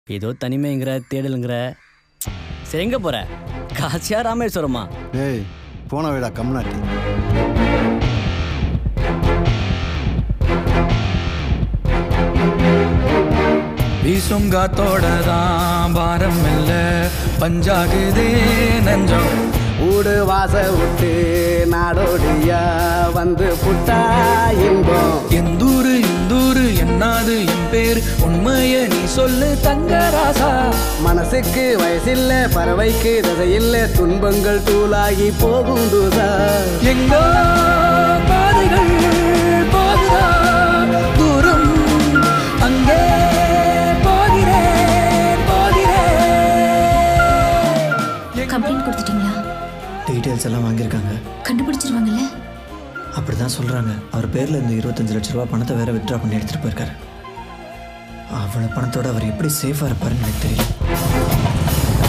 ஏதோ தனிமைங்கிற தேடலுங்கிற சரி எங்கே போகிற காசியா ராமேஸ்வரமா ஏய் போன வேடா கம்னாட்டி வீசும் காத்தோட தான் பாரம் இல்ல பஞ்சாகுதே நெஞ்சம் ஊடு வாச விட்டு நாடோடியா வந்து புட்டா இன்பம் எந்தூரு இந்தூரு என்னாது என் பேர் உண்மைய நீ சொல்லு தங்கராசா மனசுக்கு வயசில்ல பறவைக்கு தசையில்ல துன்பங்கள் தூளாகி போகும் தூசா எங்கோ பாதைகள் போகுதா தூரம் அங்கே போகிறேன் போகிறேன் கம்ப்ளைண்ட் கொடுத்துட்டீங்களா டீட்டெயில்ஸ் எல்லாம் வாங்கியிருக்காங்க கண்டுபிடிச்சிருவாங்கல்ல அப்படி தான் சொல்கிறாங்க அவர் பேரில் இந்த இருபத்தஞ்சு லட்ச ரூபா பணத்தை வேற வித்ட்ரா பண்ணி எடுத்துகிட்டு போயிருக்காரு அவ்வளோ பணத்தோட அவர் எப்படி சேஃபாக இருப்பாருன்னு எனக்கு தெரியல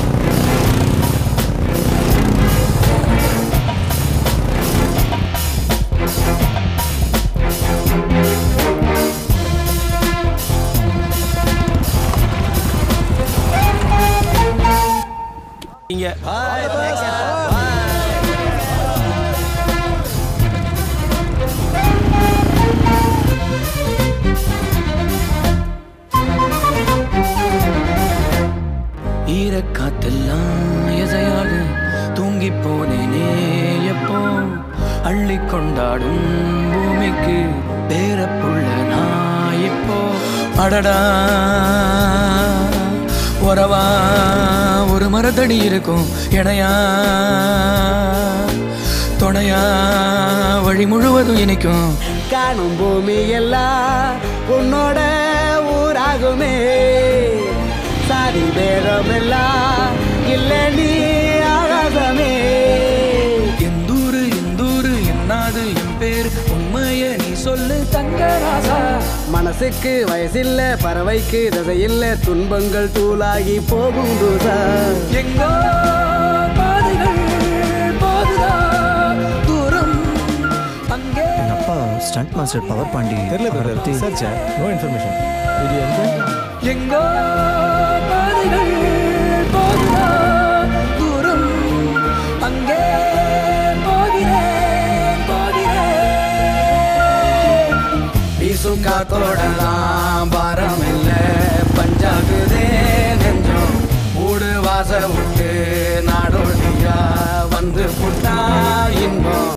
ஈரக்காத்தெல்லாம் எதையாக தூங்கி போனேனே எப்போ அள்ளி கொண்டாடும் பூமிக்கு பேரப்புள்ள நான் இப்போ அடடா உறவா ஒரு மரத்தடி இருக்கும் இணையா துணையா வழி முழுவதும் இனிக்கும் காணும் பூமி எல்லாம் உன்னோட ஊராகுமே சாதி பேரம் எல்லாம் இல்ல நீ ஆகாசமே எந்தூரு எந்தூரு என்னாது என் பேர் உண்மைய நீ சொல்லு தங்கராசா மனசுக்கு வயசில்ல பறவைக்கு தசையில்ல துன்பங்கள் தூளாகி போகும் தூசா எங்கோ பாதைகள் போகுதா தூரம் அங்கே எங்கள் அப்பா ஸ்டண்ட் மாஸ்டர் பவர் பாண்டி அவரை பத்தி எங்கோ பாதைகள் போகுதா தூரம் அங்கே போகிறேன் போகிறேன் வீசும் காத்தோடலாம் பாரம் இல்ல பஞ்சாகுதே நெஞ்சம் ஊடு வாச விட்டு நாடோடியா வந்து புட்டா இன்பம்